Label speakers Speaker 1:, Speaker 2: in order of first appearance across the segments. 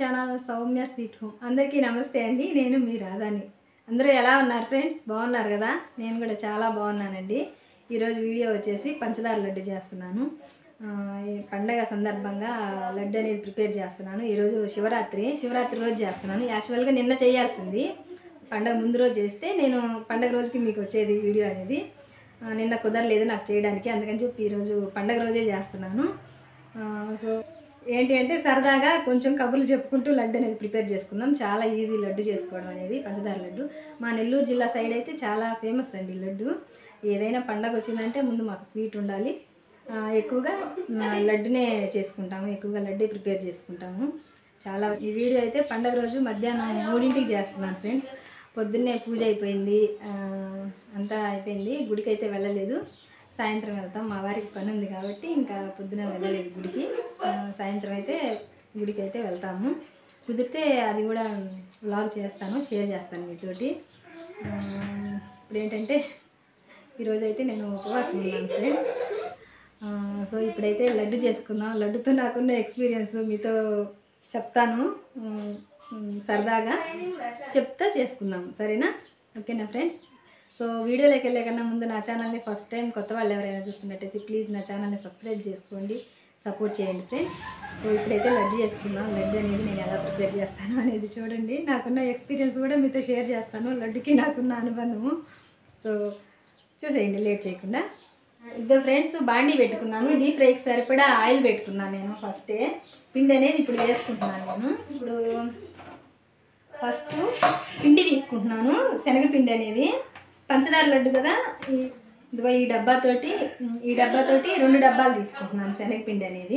Speaker 1: Channel Soumya sweet home అందరికీ నమస్తే అండి నేను మీ రాధాని అందరూ ఎలా ఉన్నారు ఫ్రెండ్స్ బాగున్నారు కదా నేను కూడా చాలా బాగున్నానండి ఈరోజు వీడియో వచ్చేసి పంచదార లడ్డు చేస్తున్నాను ఆ, ఈ పండగ సందర్భంగా లడ్డు అనేది ప్రిపేర్ చేస్తున్నాను ఈరోజు శివరాత్రి శివరాత్రి రోజు చేస్తున్నాను యాక్చువల్గా నిన్న చేయాల్సింది పండగ ముందు రోజు చేస్తే నేను పండగ రోజుకి మీకు వచ్చేది వీడియో అనేది ఆ, నిన్న కుదరలేదు నాకు చేయడానికి అందుకని చెప్పి ఈరోజు పండగ రోజే చేస్తున్నాను ఆ, సో ఏంటి అంటే సరదాగా కొంచెం కబుర్లు చెప్పుకుంటూ లడ్డు అనేది ప్రిపేర్ చేసుకుందాం చాలా ఈజీ లడ్డు చేసుకోవడం అనేది పంచదార లడ్డు మా నెల్లూరు జిల్లా సైడ్ అయితే చాలా ఫేమస్ అండి లడ్డు ఏదైనా పండగ వచ్చిందంటే ముందు మాకు స్వీట్ ఉండాలి ఆ, ఎక్కువగా ఆ, లడ్డునే చేసుకుంటాము ఎక్కువగా లడ్డే ప్రిపేర్ చేసుకుంటాము చాలా ఈ వీడియో అయితే పండగ రోజు మధ్యాహ్నం మూడింటికి చేస్తున్నాను ఫ్రెండ్స్ పొద్దున్నే పూజ అయిపోయింది ఆ, అంతా అయిపోయింది గుడికి అయితే వెళ్ళలేదు సాయంత్రం వెళ్తాం మా వారికి పని ఉంది కాబట్టి ఇంకా పొద్దున వెళ్ళలేదు గుడికి ఆ, సాయంత్రం అయితే గుడికి అయితే వెళ్తాము కుదిరితే అది కూడా వ్లాగ్ చేస్తాను షేర్ చేస్తాను మీతోటి ఆ, ఇప్పుడు ఏంటంటే ఈరోజు అయితే నేను ఉపవాసం ఉన్నాను ఫ్రెండ్స్ ఆ, సో ఇప్పుడైతే లడ్డు చేసుకుందాం లడ్డుతో నాకున్న ఎక్స్పీరియన్స్ మీతో చెప్తాను ఉమ్, ఉమ్, సరదాగా చెప్తా చేసుకుందాం సరేనా ఓకేనా ఫ్రెండ్స్ సో వీడియోలోకి వెళ్ళే కన్నా ముందు నా ఛానల్ని ఫస్ట్ టైం కొత్త వాళ్ళు ఎవరైనా చూస్తున్నట్టయితే ప్లీజ్ నా ఛానల్ని సబ్స్క్రైబ్ చేసుకోండి సపోర్ట్ చేయండి ఫ్రెండ్స్ సో ఇప్పుడైతే లడ్డు చేసుకుందాం లడ్డు అనేది నేను ఎలా ప్రిపేర్ చేస్తాను అనేది చూడండి నాకున్న ఎక్స్పీరియన్స్ కూడా మీతో షేర్ చేస్తాను లడ్డుకి నాకున్న అనుబంధము సో చూసేయండి లేట్ చేయకుండా ఇద్దరు ఫ్రెండ్స్ బాండీ పెట్టుకున్నాను డీప్ ఫ్రైకి సరిపడా ఆయిల్ పెట్టుకున్నాను నేను ఫస్టే పిండి అనేది ఇప్పుడు వేసుకుంటున్నాను నేను ఇప్పుడు ఫస్ట్ పిండి తీసుకుంటున్నాను శనగపిండి అనేది పంచదార లడ్డు కదా ఈ- ఇదిగో ఈ డబ్బాతోటి ఈ డబ్బాతోటి రెండు డబ్బాలు తీసుకుంటున్నాను శనగపిండి అనేది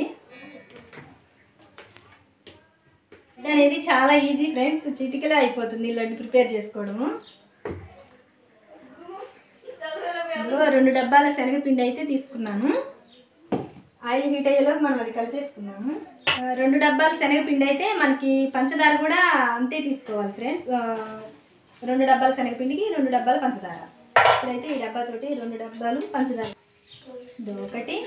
Speaker 1: ఇది అనేది చాలా ఈజీ ఫ్రెండ్స్ చిటికలే అయిపోతుంది లడ్డు ప్రిపేర్ చేసుకోవడము ఇందులో రెండు డబ్బాల శనగపిండి అయితే తీసుకున్నాను ఆయిల్ హీట్ అయ్యేలోపు మనం అది కలిపేసుకున్నాము ఆ, రెండు డబ్బాల శనగపిండి అయితే మనకి పంచదార కూడా అంతే తీసుకోవాలి ఫ్రెండ్స్ ఆ, రెండు డబ్బాల శనగపిండికి రెండు డబ్బాలు పంచదార ఇప్పుడైతే ఈ డబ్బాతోటి రెండు డబ్బాలు పంచదార ఇది ఒకటి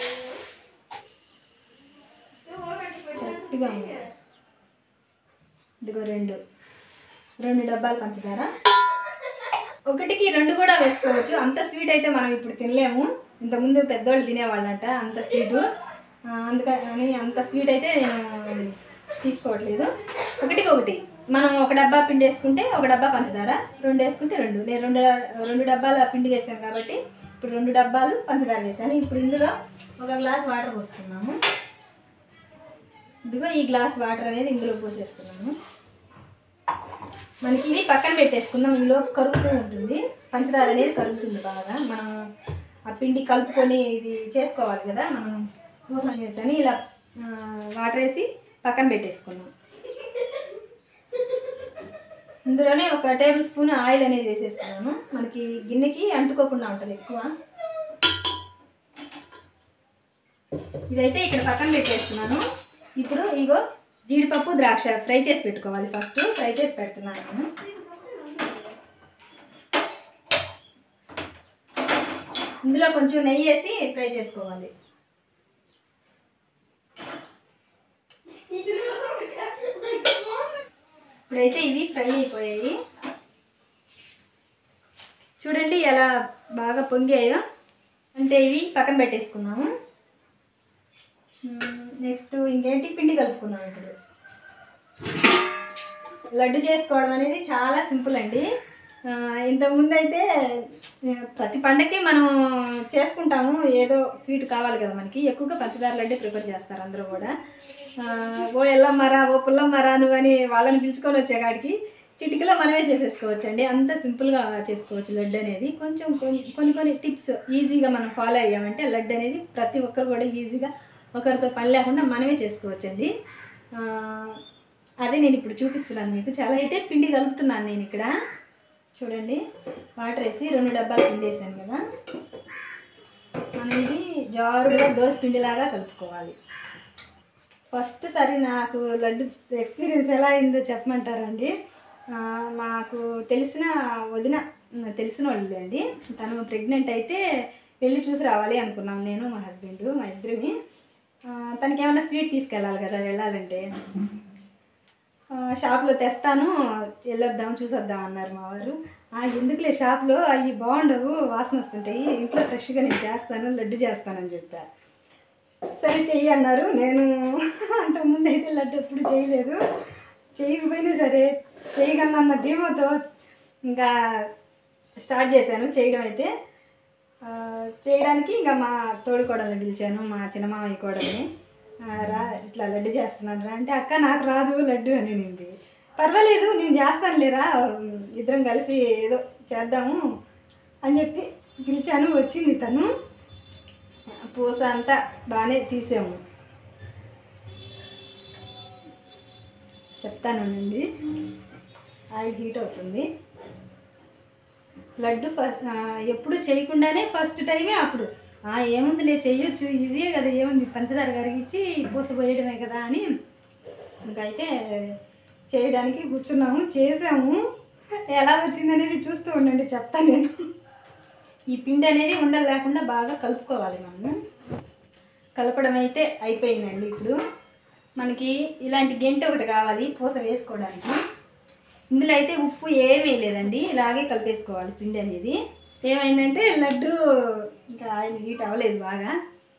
Speaker 1: కరెక్ట్గా ఉంది ఇదిగో రెండు రెండు డబ్బాలు పంచదార ఒకటికి రెండు కూడా వేసుకోవచ్చు అంత స్వీట్ అయితే మనం ఇప్పుడు తినలేము ఇంతకుముందు పెద్దోళ్ళు తినేవాళ్ళంట అంత స్వీటు ఆ, అందుకని అంత స్వీట్ అయితే నేను తీసుకోవట్లేదు ఒకటికి ఒకటి మనం ఒక డబ్బా పిండి వేసుకుంటే ఒక డబ్బా పంచదార రెండు వేసుకుంటే రెండు నేను రెండు రెండు డబ్బాల పిండి వేసాను కాబట్టి ఇప్పుడు రెండు డబ్బాలు పంచదార వేసాను ఇప్పుడు ఇందులో ఒక గ్లాస్ వాటర్ పోసుకున్నాము ఇదిగో ఈ గ్లాస్ వాటర్ అనేది ఇందులో పోసేసుకున్నాము మనకి ఇది పక్కన పెట్టేసుకుందాం ఇందులో కరుగుతూ ఉంటుంది పంచదార అనేది కరుగుతుంది బాగా మనం ఆ పిండి కలుపుకొని ఇది చేసుకోవాలి కదా మనం పూసం చేసాను ఇలా ఆ, వాటర్ వేసి పక్కన పెట్టేసుకున్నాం ఇందులోనే ఒక టేబుల్ స్పూన్ ఆయిల్ అనేది వేసేస్తున్నాను మనకి గిన్నెకి అంటుకోకుండా ఉంటుంది ఎక్కువ ఇదైతే ఇక్కడ పక్కన పెట్టేస్తున్నాను ఇప్పుడు ఇగో జీడిపప్పు ద్రాక్ష ఫ్రై చేసి పెట్టుకోవాలి ఫస్ట్ ఫ్రై చేసి పెడుతున్నాను నేను ఇందులో కొంచెం నెయ్యి వేసి ఫ్రై చేసుకోవాలి ఇప్పుడైతే ఇవి ఫ్రై అయిపోయాయి చూడండి ఎలా బాగా పొంగాయో అంటే ఇవి పక్కన పెట్టేసుకున్నాము నెక్స్ట్ ఇంకేంటి పిండి కలుపుకున్నాం ఇప్పుడు లడ్డు చేసుకోవడం అనేది చాలా సింపుల్ అండి ఆ, ఇంతకుముందు అయితే ఆ, ప్రతి పండగకి మనం చేసుకుంటాము ఏదో స్వీట్ కావాలి కదా మనకి ఎక్కువగా పంచదార లడ్డు ప్రిపేర్ చేస్తారు అందరూ కూడా ఆ, ఓ ఎల్లమ్మరా ఓ పుల్లమ్మరా నువ్వు అని వాళ్ళని పిలుచుకొని వచ్చేకాడికి చిటికలో మనమే చేసేసుకోవచ్చు అండి అంత సింపుల్గా చేసుకోవచ్చు లడ్డు అనేది కొంచెం కొన్ని కొన్ని కొన్ని టిప్స్ ఈజీగా మనం ఫాలో అయ్యామంటే లడ్డు అనేది ప్రతి ఒక్కరు కూడా ఈజీగా ఒకరితో పని లేకుండా మనమే చేసుకోవచ్చండి ఆ, అదే నేను ఇప్పుడు చూపిస్తున్నాను మీకు చాలా అయితే పిండి కలుపుతున్నాను నేను ఇక్కడ చూడండి వాటర్ వేసి రెండు డబ్బాలు పిండి వేసాను కదా మనం ఇది జారుగా దోశ పిండిలాగా కలుపుకోవాలి ఫస్ట్ సారి నాకు లడ్డు ఎక్స్పీరియన్స్ ఎలా అయిందో చెప్పమంటారండి ఆ, మాకు తెలిసిన వదిన తెలిసిన వాళ్ళు అండి తను ప్రెగ్నెంట్ అయితే వెళ్ళి చూసి రావాలి అనుకున్నాం నేను మా హస్బెండ్ మా ఇద్దరిని ఆ, తనకి ఏమైనా స్వీట్ తీసుకెళ్ళాలి కదా వెళ్ళాలంటే ఆ, షాప్లో తెస్తాను వెళ్ళొద్దాం చూసొద్దాం అన్నారు మా వారు "ఆ, ఎందుకులే షాప్లో అవి బాగుండవు వాసన వస్తుంటాయి ఇంట్లో ఫ్రెష్గా నేను చేస్తాను లడ్డు చేస్తానని చెప్పా సరే చెయ్యి అన్నారు నేను అంతకుముందు అయితే లడ్డు ఎప్పుడు చేయలేదు చేయకపోయినా సరే చేయగలనన్న ధీమతో ఇంకా స్టార్ట్ చేశాను చేయడం అయితే ఆ, చేయడానికి ఇంకా మా తోడుకోడల్ని పిలిచాను మా చిన్నమామయ్య కోడల్ని ఆ, రా ఇట్లా లడ్డు చేస్తున్నాను రా అంటే అక్క నాకు రాదు లడ్డు అని నింది పర్వాలేదు నేను చేస్తాను లేరా ఇద్దరం కలిసి ఏదో చేద్దాము అని చెప్పి పిలిచాను వచ్చింది తను పూస అంతా బాగానే తీసాము చెప్తానండి ఆయిల్ హీట్ అవుతుంది లడ్డు ఫస్ట్ ఎప్పుడు చేయకుండానే ఫస్ట్ టైమే అప్పుడు "ఆ, ఏముందిలే చెయ్యొచ్చు ఈజీయే కదా ఏముంది పంచదార కరిగించి పూస పోయడమే కదా అని ఇంకైతే చేయడానికి కూర్చున్నాము చేసాము ఎలా వచ్చింది అనేది చూస్తూ ఉండండి చెప్తాను నేను ఈ పిండి అనేది ఉండలు లేకుండా బాగా కలుపుకోవాలి మనము కలపడం అయితే అయిపోయిందండి ఇప్పుడు మనకి ఇలాంటి గెంట ఒకటి కావాలి పూస వేసుకోవడానికి ఇందులో అయితే ఉప్పు ఏమీ లేదండి ఇలాగే కలిపేసుకోవాలి పిండి అనేది ఏమైందంటే లడ్డు ఇంకా ఆయన హీట్ అవ్వలేదు బాగా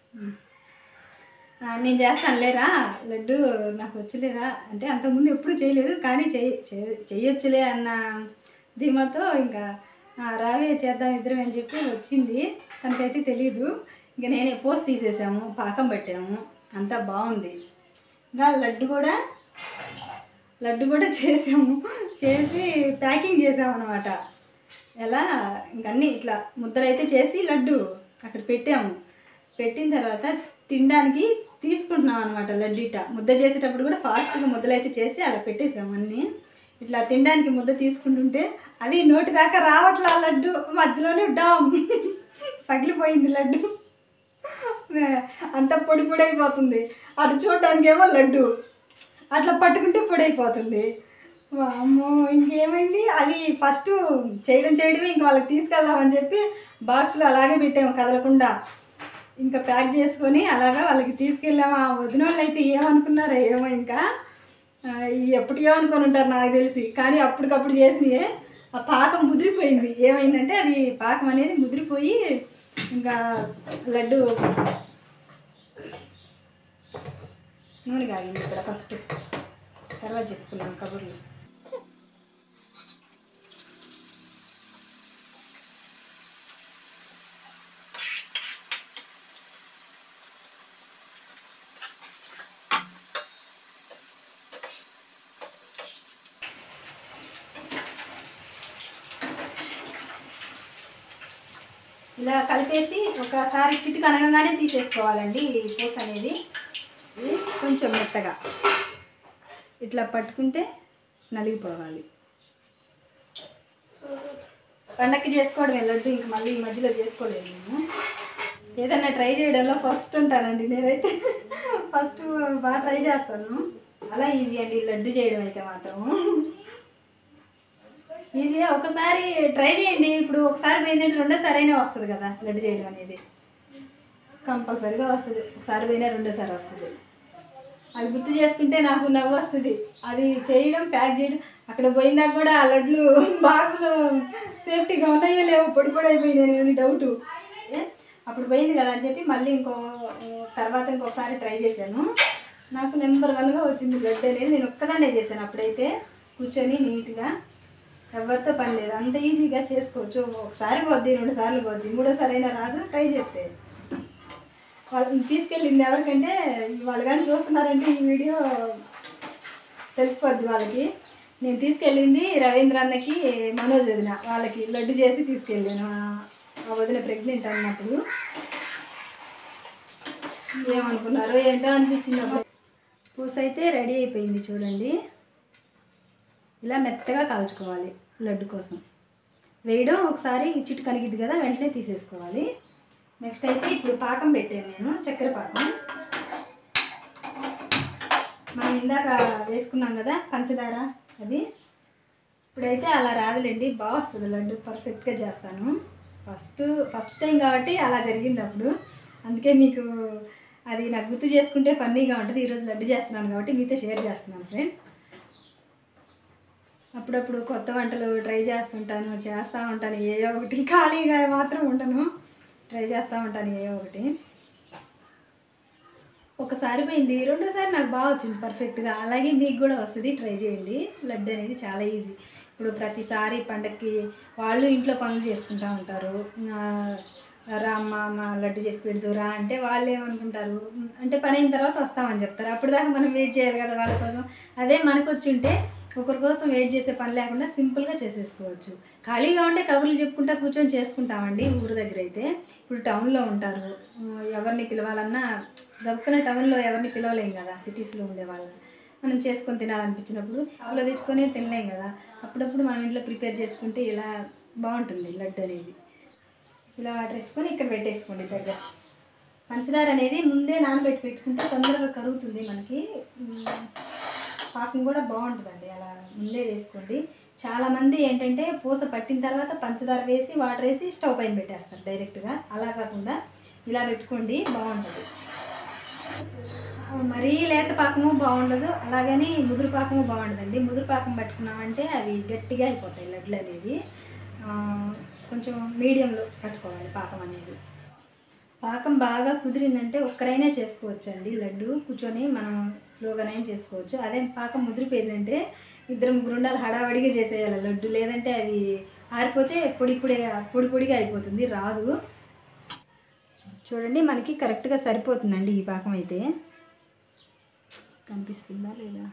Speaker 1: ఆ, నేను చేస్తాను లేరా లడ్డు నాకు వచ్చులేరా అంటే అంతకుముందు ఎప్పుడు చేయలేదు కానీ చెయ్యి చెయ్- చెయ్యొచ్చులే అన్న ధీమాతో ఇంకా "ఆ, రావే చేద్దాం ఇద్దరం అని చెప్పి వచ్చింది తనకైతే తెలియదు ఇంకా నేనే పోసి తీసేసాము పాకం పట్టాము అంతా బాగుంది ఇంకా లడ్డు కూడా లడ్డు కూడా చేసాము చేసి ప్యాకింగ్ చేసాము అనమాట ఎలా ఇంకన్నీ ఇట్లా ముద్దలైతే చేసి లడ్డు అక్కడ పెట్టాము పెట్టిన తర్వాత తినడానికి తీసుకుంటున్నాం అనమాట లడ్డీట ముద్ద చేసేటప్పుడు కూడా ఫాస్ట్గా ముద్దలైతే చేసి అలా పెట్టేసాము అన్నీ ఇట్లా తినడానికి ముద్ద తీసుకుంటుంటే అది నోటి దాకా రావట్లా లడ్డు మధ్యలోనే డామ్ పగిలిపోయింది లడ్డు అంత పొడి పొడి అయిపోతుంది అటు చూడడానికి ఏమో లడ్డు అట్లా పట్టుకుంటే పొడి అయిపోతుంది అమ్మో ఇంకేమైంది అది ఫస్ట్ చేయడం చేయడమే ఇంక వాళ్ళకి తీసుకెళ్దామని చెప్పి బాక్స్లో అలాగే పెట్టాము కదలకుండా ఇంకా ప్యాక్ చేసుకొని అలాగా వాళ్ళకి తీసుకెళ్ళాము ఆ వదిన వాళ్ళు అయితే ఏమనుకున్నారో ఏమో ఇంకా ఆ, ఈ ఎప్పటికో అనుకొని ఉంటారు నాకు తెలిసి కానీ అప్పటికప్పుడు చేసినయే ఆ పాకం ముదిరిపోయింది ఏమైందంటే అది పాకం అనేది ముదిరిపోయి ఇంకా లడ్డు నూనె కాగింది ఇక్కడ ఫస్ట్ తర్వాత చెప్పుకున్నాం కబుర్లు ఇలా కలిపేసి ఒకసారి చిటికి అనగానే తీసేసుకోవాలండి ఈ పూస అనేది ఇది కొంచెం మెత్తగా ఇట్లా పట్టుకుంటే నలిగిపోవాలి పండక్కి చేసుకోవడం లడ్డు ఇంక మళ్ళీ ఈ మధ్యలో చేసుకోలేదు నేను ఏదన్నా ట్రై చేయడంలో ఫస్ట్ ఉంటానండి నేనైతే ఫస్ట్ బాగా ట్రై చేస్తాను అలా ఈజీ అండి ఈ లడ్డు చేయడం అయితే మాత్రం ఈజీగా ఒకసారి ట్రై చేయండి ఇప్పుడు ఒకసారి పోయిందంటే రెండోసారి అయినా వస్తుంది కదా లడ్డు చేయడం అనేది కంపల్సరీగా వస్తుంది ఒకసారి పోయినా రెండోసారి వస్తుంది అది గుర్తు చేసుకుంటే నాకు నవ్వు వస్తుంది అది చేయడం ప్యాక్ చేయడం అక్కడ పోయిందాక కూడా ఆ లడ్లు బాక్స్లో సేఫ్టీగా ఉన్నాయో లేవో పొడి పొడి అయిపోయినాయి డౌట్ అప్పుడు పోయింది కదా అని చెప్పి మళ్ళీ ఇంకో తర్వాత ఇంకొకసారి ట్రై చేశాను నాకు నెంబర్ వన్గా వచ్చింది లడ్డు అనేది నేను ఒక్కదాన్నే చేశాను అప్పుడైతే కూర్చొని నీట్గా ఎవరితో పని లేదు అంత ఈజీగా చేసుకోవచ్చు ఒకసారి పోద్ది రెండు సార్లు పోద్ది మూడోసారి అయినా రాదు ట్రై చేస్తే వాళ్ళని తీసుకెళ్ళింది ఎవరికంటే వాళ్ళు కానీ చూస్తున్నారంటే ఈ వీడియో తెలిసిపోద్ది వాళ్ళకి నేను తీసుకెళ్ళింది రవీంద్ర అన్నకి మనోజ్ వదిన వాళ్ళకి లడ్డు చేసి తీసుకెళ్ళాను ఆ- ఆ వదిన ప్రెగ్నెంట్ అన్నప్పుడు ఏమనుకున్నారు ఏంటో అనిపించింది అప్పుడు పూస అయితే రెడీ అయిపోయింది చూడండి ఇలా మెత్తగా కాల్చుకోవాలి లడ్డు కోసం వేయడం ఒకసారి చిట్టు కలిగిద్ది కదా వెంటనే తీసేసుకోవాలి నెక్స్ట్ అయితే ఇప్పుడు పాకం పెట్టాను నేను చక్కెర పాకం మనం ఇందాక వేసుకున్నాం కదా పంచదార అది ఇప్పుడైతే అలా రాదులేండి బాగా వస్తుంది లడ్డు పర్ఫెక్ట్గా చేస్తాను ఫస్ట్ ఫస్ట్ టైం కాబట్టి అలా జరిగింది అప్పుడు అందుకే మీకు అది నాకు గుర్తు చేసుకుంటే ఫన్నీగా ఉంటుంది ఈరోజు లడ్డు చేస్తున్నాను కాబట్టి మీతో షేర్ చేస్తున్నాను ఫ్రెండ్స్ అప్పుడప్పుడు కొత్త వంటలు ట్రై చేస్తుంటాను చేస్తూ ఉంటాను ఏయో ఒకటి ఖాళీగా మాత్రం ఉండను ట్రై చేస్తూ ఉంటాను ఏయో ఒకటి ఒకసారి పోయింది రెండోసారి నాకు బాగా వచ్చింది పర్ఫెక్ట్గా అలాగే మీకు కూడా వస్తుంది ట్రై చేయండి లడ్డు అనేది చాలా ఈజీ ఇప్పుడు ప్రతిసారి పండక్కి వాళ్ళు ఇంట్లో పనులు చేసుకుంటూ ఉంటారు ఆ, రా అమ్మ అమ్మ లడ్డు చేసి పెడుతురా అంటే వాళ్ళు ఏమనుకుంటారు "ఉమ్, అంటే పని అయిన తర్వాత వస్తామని చెప్తారు అప్పుడు దాకా మనం వెయిట్ చేయాలి కదా వాళ్ళ కోసం అదే మనకు వచ్చి ఉంటే ఒకరి కోసం వెయిట్ చేసే పని లేకుండా సింపుల్గా చేసేసుకోవచ్చు ఖాళీగా ఉంటే కబుర్లు చెప్పుకుంటా కూర్చొని చేసుకుంటామండి ఊరు దగ్గర అయితే ఇప్పుడు టౌన్లో ఉంటారు ఆ, ఎవరిని పిలవాలన్నా దక్కున టౌన్లో ఎవరిని పిలవలేం కదా సిటీస్లో ఉండే వాళ్ళని మనం చేసుకొని తినాలనిపించినప్పుడు అప్పుడు తెచ్చుకొని తినలేం కదా అప్పుడప్పుడు మనం ఇంట్లో ప్రిపేర్ చేసుకుంటే ఇలా బాగుంటుంది లడ్డు అనేది ఇలా వాటర్ వేసుకొని ఇక్కడ పెట్టేసుకోండి దగ్గర పంచదార అనేది ముందే నానబెట్టి పెట్టుకుంటే తొందరగా కరుగుతుంది మనకి ఉమ్, పాకం కూడా బాగుంటుందండి అలా ముందే వేసుకోండి చాలామంది ఏంటంటే పూస పట్టిన తర్వాత పంచదార వేసి వాటర్ వేసి స్టవ్ పైన పెట్టేస్తారు డైరెక్ట్గా అలా కాకుండా ఇలా పెట్టుకోండి బాగుంటుంది ఆ, మరీ లేత పాకము బాగుండదు అలాగని ముదురు పాకము బాగుండదండి ముదురు పాకం పట్టుకున్నామంటే అవి గట్టిగా అయిపోతాయి లడ్లు అనేది ఆ, కొంచెం మీడియంలో పట్టుకోవాలి పాకం అనేది పాకం బాగా కుదిరిందంటే ఒక్కరైనా చేసుకోవచ్చండి లడ్డు కూర్చొని మనం స్లోగానైనా చేసుకోవచ్చు అదే పాకం ముదిరిపోయిందంటే ఇద్దరు ముగ్గురు ఉండాలి హడావడిగా చేసేయాలి లడ్డు లేదంటే అవి ఆరిపోతే పొడి పొడిగా పొడి పొడిగా అయిపోతుంది రాదు చూడండి మనకి కరెక్ట్గా సరిపోతుందండి ఈ పాకం అయితే కనిపిస్తుందా లేదా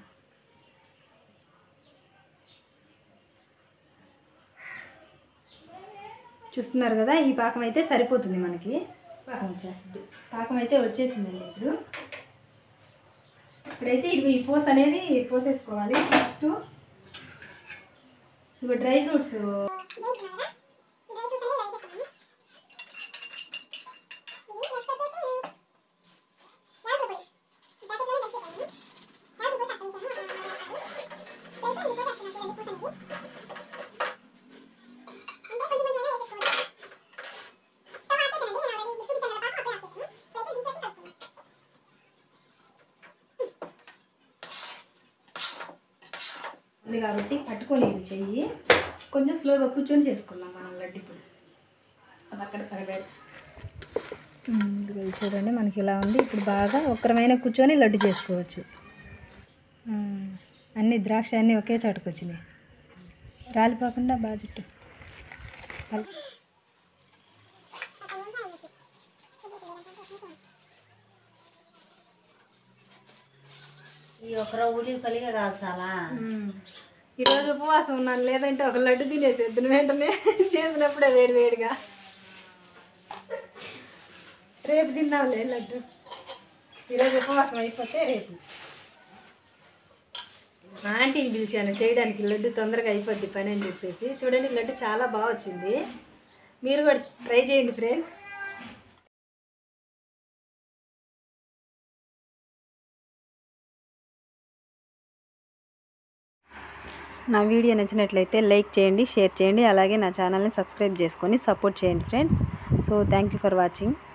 Speaker 1: చూస్తున్నారు కదా ఈ పాకం అయితే సరిపోతుంది మనకి పాకం వచ్చేస్తుంది పాకం అయితే వచ్చేసిందండి ఇప్పుడు ఇప్పుడైతే ఇది ఈ పూస అనేది పోసేసుకోవాలి ఫస్ట్ ఇవి డ్రై ఫ్రూట్స్ ఉంది కాబట్టి పట్టుకోలేదు చెయ్యి కొంచెం స్లోగా కూర్చొని చేసుకుందాం మనం లడ్డు ఇప్పుడు అది అక్కడ పరగాలి చూడండి మనకి ఇలా ఉంది ఇప్పుడు బాగా ఒక్కరమైన కూర్చొని లడ్డు చేసుకోవచ్చు ఉమ్, అన్ని ద్రాక్ష అన్నీ ఒకే చోటకు వచ్చినాయి రాలిపోకుండా బాగా చుట్టూ కల్-
Speaker 2: ఈ ఒకరో ఉల్లిపల్లిగా కాల్చాలా
Speaker 1: ఉమ్. ఈరోజు ఉపవాసం ఉన్నాను లేదంటే ఒక లడ్డు తినేసేద్దును వెంటనే చేసినప్పుడే వేడి వేడిగా రేపు తిందాంలే లడ్డు ఈరోజు ఉపవాసం అయిపోతే రేపు ఆంటీని పిలిచాను చేయడానికి లడ్డు తొందరగా అయిపోద్ది పని అని చెప్పేసి చూడండి లడ్డు చాలా బాగా వచ్చింది మీరు కూడా ట్రై చేయండి ఫ్రెండ్స్ నా వీడియో నచ్చినట్లయితే లైక్ చేయండి షేర్ చేయండి అలాగే నా ఛానల్ని సబ్స్క్రైబ్ చేసుకొని సపోర్ట్ చేయండి friends so thank you for watching